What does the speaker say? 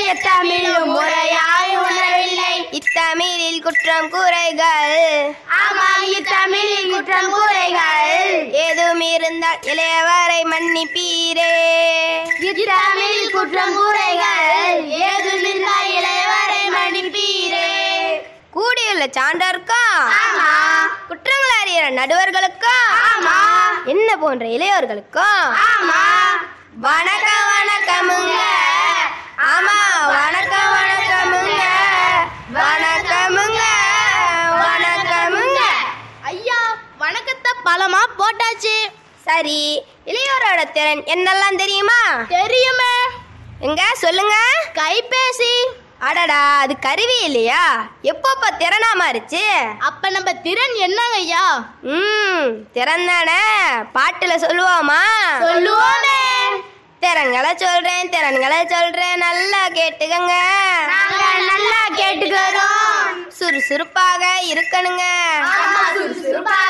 தமிழும் முறையாய் உணரவில்லை இத்தமிழில் குற்றம் குறைகள் ஆமாம் இத்தமிழில் குற்றம் கூரைகள் ஏதும் இருந்தால் இளையவரை மன்னிப்பீரே இத்தமிழ் குற்றம் கூரைகள் ஏதுமில்லா இளையவரை மன்னிப்பீரே கூடியுள்ள சான்றோருக்கும் ஆமா குற்றங்கள் அறிகிற நடுவர்களுக்கும் ஆமா என்ன போன்ற இளையோர்களுக்கும் ஆமா வணக்கம் வணக்கமுங்க ஆமா வணக்கம் வணக்கமுங்க வணக்கமுங்க வணக்கமுங்க ஐயா வணக்கத்தை பலமா போட்டாச்சு சரி இளையோரோட திறன் என்னெல்லாம் தெரியுமா தெரியுமே எங்க சொல்லுங்க கைபேசி அடடா அது கருவி இல்லையா எப்பப்ப திறனா மாறுச்சு அப்ப நம்ம திறன் என்னங்க ஐயா ம் திறந்தானே பாட்டுல சொல்லுவோமா சொல்லுவோமே திறன்களை சொல்றேன் திறன்களை சொல்றேன் நல்லா கேட்டுக்கங்க நாங்க நல்லா கேட்டுக்கிறோம் சுறுசுறுப்பாக இருக்கணுங்க ஆமா சுறுசுறுப்பா